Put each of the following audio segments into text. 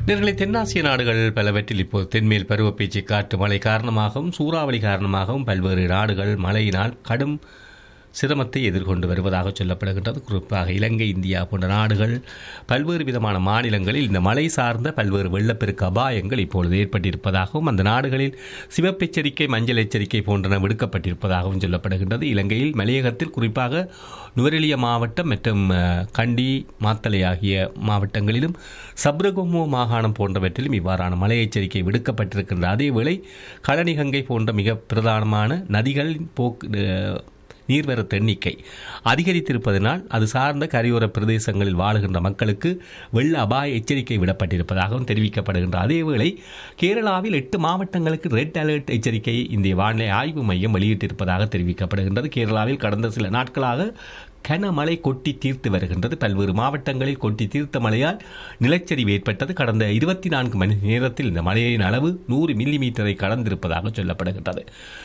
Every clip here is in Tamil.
நேர்களை தென்னாசிய நாடுகள் பலவற்றில் இப்போது தென்மேல் பருவப்பேச்சு காற்று மழை காரணமாகவும் சூறாவளி காரணமாகவும் பல்வேறு நாடுகள் மழையினால் கடும் சிரமத்தை எதிர்கொண்டு வருவதாக சொல்லப்படுகின்றது குறிப்பாக இலங்கை இந்தியா போன்ற நாடுகள் பல்வேறு விதமான மாநிலங்களில் இந்த மழை சார்ந்த பல்வேறு வெள்ளப்பெருக்கு அபாயங்கள் இப்பொழுது ஏற்பட்டிருப்பதாகவும் அந்த நாடுகளில் சிவப்பு எச்சரிக்கை மஞ்சள் எச்சரிக்கை போன்றன விடுக்கப்பட்டிருப்பதாகவும் சொல்லப்படுகின்றது இலங்கையில் மலையகத்தில் குறிப்பாக நுவரெலிய மாவட்டம் மற்றும் அஹ், கண்டி மாத்தளை ஆகிய மாவட்டங்களிலும் சப்ரகமோ மாகாணம் போன்றவற்றிலும் இவ்வாறான மழை எச்சரிக்கை விடுக்கப்பட்டிருக்கின்ற அதேவேளை களனி கங்கை போன்ற மிக பிரதானமான நதிகளின் போக்கு அஹ், நீர்வரத்து எண்ணிக்கை அதிகரித்திருப்பதனால் அது சார்ந்த கரையோர பிரதேசங்களில் வாழுகின்ற மக்களுக்கு வெள்ள அபாய எச்சரிக்கை விடப்பட்டிருப்பதாகவும் தெரிவிக்கப்படுகின்ற அதேவேளை கேரளாவில் எட்டு மாவட்டங்களுக்கு ரெட் அலர்ட் எச்சரிக்கையை இந்திய வானிலை ஆய்வு மையம் வெளியிட்டிருப்பதாக தெரிவிக்கப்படுகின்றது கேரளாவில் கடந்த சில நாட்களாக கனமழை கொட்டி தீர்த்து வருகின்றது பல்வேறு மாவட்டங்களில் கொட்டி தீர்த்த மழையால் நிலச்சரிவு ஏற்பட்டது கடந்த இருபத்தி நான்கு மணி நேரத்தில் இந்த மழையின் அளவு நூறு மில்லி மீட்டரை கடந்திருப்பதாக சொல்லப்படுகின்றது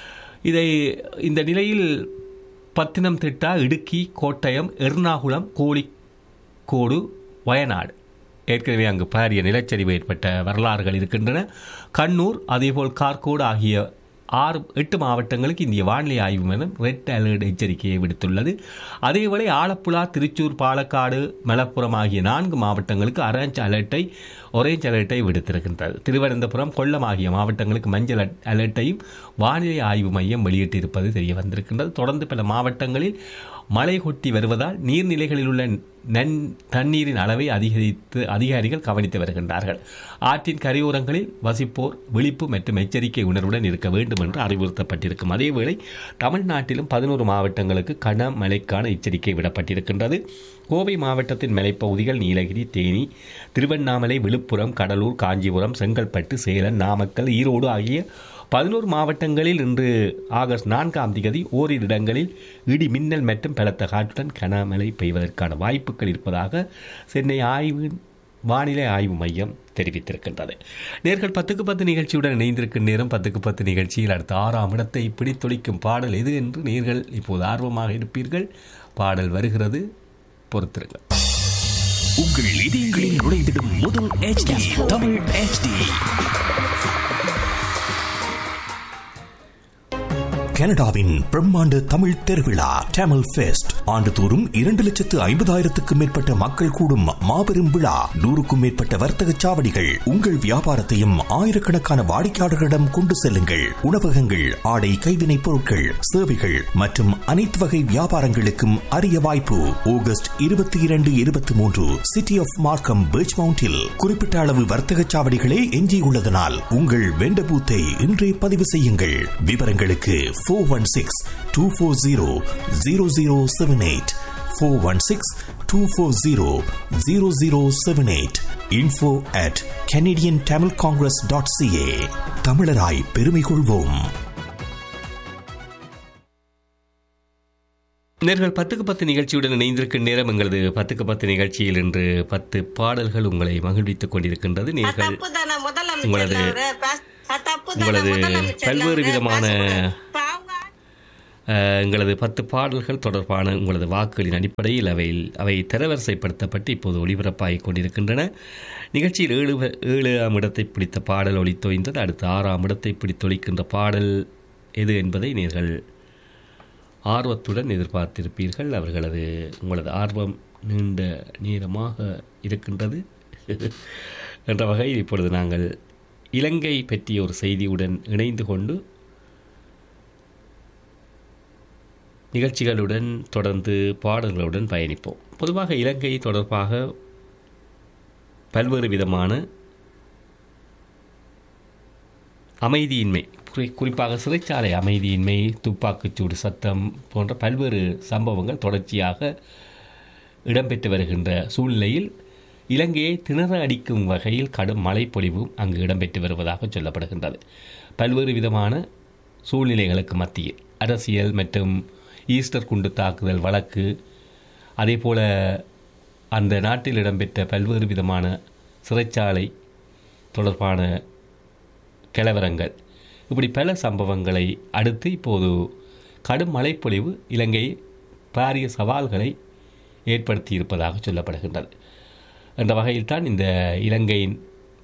இதை இந்த நிலையில் பத்தினம்திட்டா இடுக்கி கோட்டயம் எர்ணாகுளம் கோழிக்கோடு வயநாடு ஏற்கனவே அங்கு பாரிய நிலச்சரிவு ஏற்பட்ட வரலாறுகள் இருக்கின்றன கண்ணூர் அதேபோல் கார்கோடு ஆகிய ஆறு எட்டு மாவட்டங்களுக்கு இந்திய வானிலை ஆய்வு மையம் ரெட் அலர்ட் எச்சரிக்கையை விடுத்துள்ளது அதேவேளை ஆலப்புழா திருச்சூர் பாலக்காடு மலப்புரம் ஆகிய நான்கு மாவட்டங்களுக்கு ஆரஞ்ச் அலர்ட்டை ஒரேஞ்ச் அலர்ட்டை விடுத்திருக்கின்றது திருவனந்தபுரம் கொல்லம் ஆகிய மாவட்டங்களுக்கு மஞ்சள் அட்- அலர்ட்டையும் வானிலை ஆய்வு மையம் வெளியிட்டிருப்பது தெரிய வந்திருக்கின்றது தொடர்ந்து பல மாவட்டங்களில் மழை கொட்டி வருவதால் நீர்நிலைகளில் உள்ள நன் தண்ணீரின் அளவை அதிகரித்து அதிகாரிகள் கவனித்து வருகின்றார்கள் ஆற்றின் கரையோரங்களில் வசிப்போர் விழிப்பு மற்றும் எச்சரிக்கை உணர்வுடன் இருக்க வேண்டும் என்று அறிவுறுத்தப்பட்டிருக்கும் அதேவேளை தமிழ்நாட்டிலும் பதினோரு மாவட்டங்களுக்கு கனமழைக்கான எச்சரிக்கை விடப்பட்டிருக்கின்றது கோவை மாவட்டத்தின் மலைப்பகுதிகள் நீலகிரி தேனி திருவண்ணாமலை விழுப்புரம் கடலூர் காஞ்சிபுரம் செங்கல்பட்டு சேலம் நாமக்கல் ஈரோடு ஆகிய பதினோரு மாவட்டங்களில் இன்று ஆகஸ்ட் நான்காம் தேதி ஓரிரு இடங்களில் இடி மின்னல் மற்றும் பலத்த காற்றுடன் கனமழை பெய்வதற்கான வாய்ப்புகள் இருப்பதாக சென்னை ஆய்வு வானிலை ஆய்வு மையம் தெரிவித்திருக்கின்றது நேர்கள் பத்துக்கு பத்து நிகழ்ச்சியுடன் இணைந்திருக்கும் நேரம் பத்துக்கு பத்து நிகழ்ச்சியில் அடுத்த ஆறாம் இடத்தை பிடித்தொழிக்கும் பாடல் எது என்று நேர்கள் இப்போது ஆர்வமாக இருப்பீர்கள் பாடல் வருகிறது பொறுத்திருங்கள் உங்கள் இதயங்களில் நுழைந்திடும் முதல் HD தமிழ் HD கனடாவின் பிரம்மாண்ட தமிழ் திருவிழா டேமல் ஃபெஸ்ட் ஆண்டுதோறும் இரண்டு லட்சத்து ஐம்பதாயிரத்துக்கும் மேற்பட்ட மக்கள் கூடும் மாபெரும் விழா நூறுக்கும் மேற்பட்ட வர்த்தக சாவடிகள் உங்கள் வியாபாரத்தையும் ஆயிரக்கணக்கான வாடிக்கையாளர்களிடம் கொண்டு செல்லுங்கள் உணவகங்கள் ஆடை கைவினைப் பொருட்கள் சேவைகள் மற்றும் அனைத்து வகை வியாபாரங்களுக்கும் அரிய வாய்ப்பு ஆகஸ்ட் இருபத்தி இரண்டு இருபத்தி மூன்று சிட்டி ஆஃப் மார்க்கம் பீச் மவுண்டில் குறிப்பிட்ட அளவு வர்த்தக சாவடிகளே எஞ்சியுள்ளதனால் உங்கள் வெண்ட பூத்தை இன்றே பதிவு செய்யுங்கள் விவரங்களுக்கு four one six two four zero zero zero seven eight four one six two four zero zero zero seven eight info at Canadian Tamil congress dot CA தமிழராய் பெருமை கொள்வோம் நேர்கள் பத்துக்கு பத்து நிகழ்ச்சியுடன் இணைந்திருக்கும் நேரம் எங்களது பத்துக்கு பத்து நிகழ்ச்சியில் இன்று பத்து பாடல்கள் உங்களை மகிழ்வித்துக் கொண்டிருக்கின்றது நேர்கள் தப்புதானே முதலமைச்சர் உங்களது அவரு பேச- தப்புதானே உங்களது முதலமைச்சர் பல்வேறு அவரு விதமான பேசக்கூடாது. இப்ப அவங்க அஹ், எங்களது பத்து பாடல்கள் தொடர்பான உங்களது வாக்குகளின் அடிப்படையில் அவை அவை தரவரிசைப்படுத்தப்பட்டு இப்போது ஒளிபரப்பாகிக் கொண்டிருக்கின்றன நிகழ்ச்சியில் ஏழு வ- ஏழாம் இடத்தை பிடித்த பாடல் ஒளித்தோய்ந்தது அடுத்து ஆறாம் இடத்தை பிடித்தொழிக்கின்ற பாடல் எது என்பதை நீங்கள் ஆர்வத்துடன் எதிர்பார்த்திருப்பீர்கள் அவர்களது உங்களது ஆர்வம் நீண்ட நேரமாக இருக்கின்றது என்ற வகையில் இப்பொழுது நாங்கள் இலங்கை பற்றிய ஒரு செய்தியுடன் இணைந்து கொண்டு நிகழ்ச்சிகளுடன் தொடர்ந்து பாடல்களுடன் பயணிப்போம் பொதுவாக இலங்கை தொடர்பாக பல்வேறு விதமான அமைதியின்மை குறி- குறிப்பாக சிறைச்சாலை அமைதியின்மை துப்பாக்கிச்சூடு சத்தம் போன்ற பல்வேறு சம்பவங்கள் தொடர்ச்சியாக இடம்பெற்று வருகின்ற சூழ்நிலையில் இலங்கையை திணற அடிக்கும் வகையில் கடும் மழைப்பொழிவும் அங்கு இடம்பெற்று வருவதாக சொல்லப்படுகின்றது பல்வேறு விதமான சூழ்நிலைகளுக்கு மத்தியில் அரசியல் மற்றும் ஈஸ்டர் குண்டு தாக்குதல் வழக்கு அதேபோல அந்த நாட்டில் இடம்பெற்ற பல்வேறு விதமான சிறைச்சாலை தொடர்பான கலவரங்கள் இப்படி பல சம்பவங்களை அடுத்து இப்போது கடும் மழைப்பொழிவு இலங்கை பாரிய சவால்களை ஏற்படுத்தியிருப்பதாக சொல்லப்படுகின்றது என்ற வகையில்தான் இந்த இலங்கையின்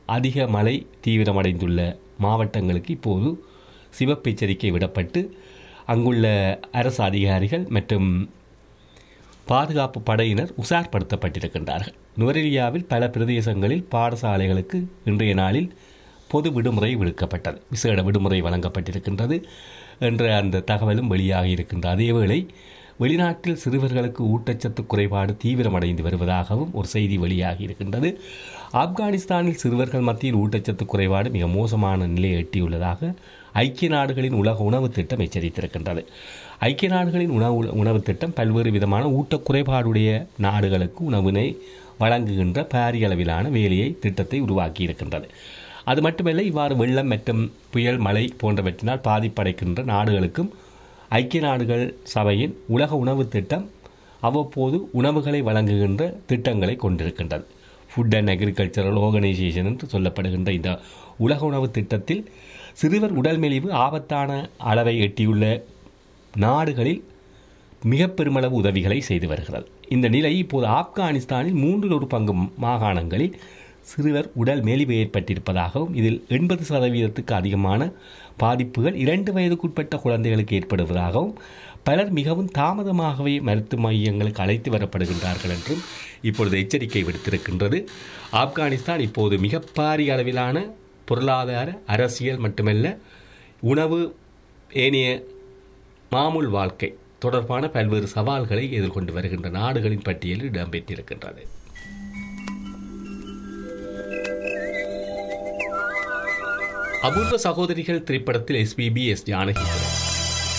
அதிக மழை தீவிரமடைந்துள்ள மாவட்டங்களுக்கு இப்போது சிவப்பு எச்சரிக்கை விடப்பட்டு அங்குள்ள அரசு அதிகாரிகள் மற்றும் பாதுகாப்பு படையினர் உசார்படுத்தப்பட்டிருக்கின்றார்கள் நுவரெலியாவில் பல பிரதேசங்களில் பாடசாலைகளுக்கு இன்றைய நாளில் பொது விடுமுறை விடுக்கப்பட்டது விசேட விடுமுறை வழங்கப்பட்டிருக்கின்றது என்ற அந்த தகவலும் வெளியாகி இருக்கின்ற அதேவேளை வெளிநாட்டில் சிறுவர்களுக்கு ஊட்டச்சத்து குறைபாடு தீவிரமடைந்து வருவதாகவும் ஒரு செய்தி வெளியாகி இருக்கின்றது ஆப்கானிஸ்தானில் சிறுவர்கள் மத்தியில் ஊட்டச்சத்து குறைபாடு மிக மோசமான நிலையை எட்டியுள்ளதாக ஐக்கிய நாடுகளின் உலக உணவு திட்டம் எச்சரித்திருக்கின்றது ஐக்கிய நாடுகளின் உணவு உணவு திட்டம் பல்வேறு விதமான ஊட்டக் குறைபாடுடைய நாடுகளுக்கு உணவினை வழங்குகின்ற பாரிய அளவிலான வேலையை திட்டத்தை உருவாக்கி இருக்கின்றது அது மட்டுமல்ல இவ்வாறு வெள்ளம் மற்றும் புயல் மழை போன்றவற்றினால் பாதிப்படைக்கின்ற நாடுகளுக்கும் ஐக்கிய நாடுகள் சபையின் உலக உணவு திட்டம் அவ்வப்போது உணவுகளை வழங்குகின்ற திட்டங்களை கொண்டிருக்கின்றது ஃபுட் அண்ட் அக்ரிகல்ச்சரல் ஆர்கனைசேஷன் என்று சொல்லப்படுகின்ற இந்த உலக உணவு திட்டத்தில் சிறுவர் உடல் மெலிவு ஆபத்தான அளவை எட்டியுள்ள நாடுகளில் மிக பெருமளவு உதவிகளை செய்து வருகிறது இந்த நிலை இப்போது ஆப்கானிஸ்தானில் மூன்றில் ஒரு பங்கு மாகாணங்களில் சிறுவர் உடல் மெலிவு ஏற்பட்டிருப்பதாகவும் இதில் எண்பது சதவீதத்துக்கு அதிகமான பாதிப்புகள் இரண்டு வயதுக்குட்பட்ட குழந்தைகளுக்கு ஏற்படுவதாகவும் பலர் மிகவும் தாமதமாகவே மருத்துவ மையங்களுக்கு அழைத்து வரப்படுகின்றார்கள் என்றும் இப்பொழுது எச்சரிக்கை விடுத்திருக்கின்றது ஆப்கானிஸ்தான் இப்போது மிக பாரிய அளவிலான பொருளாதார அரசியல் மட்டுமல்ல உணவு ஏனைய மாமூல் வாழ்க்கை தொடர்பான பல்வேறு சவால்களை எதிர்கொண்டு வருகின்ற நாடுகளின் பட்டியலில் இடம்பெற்றிருக்கின்றது அபூர்வ சகோதரிகள் திரைப்படத்தில் எஸ்பிபி எஸ் ஜானகி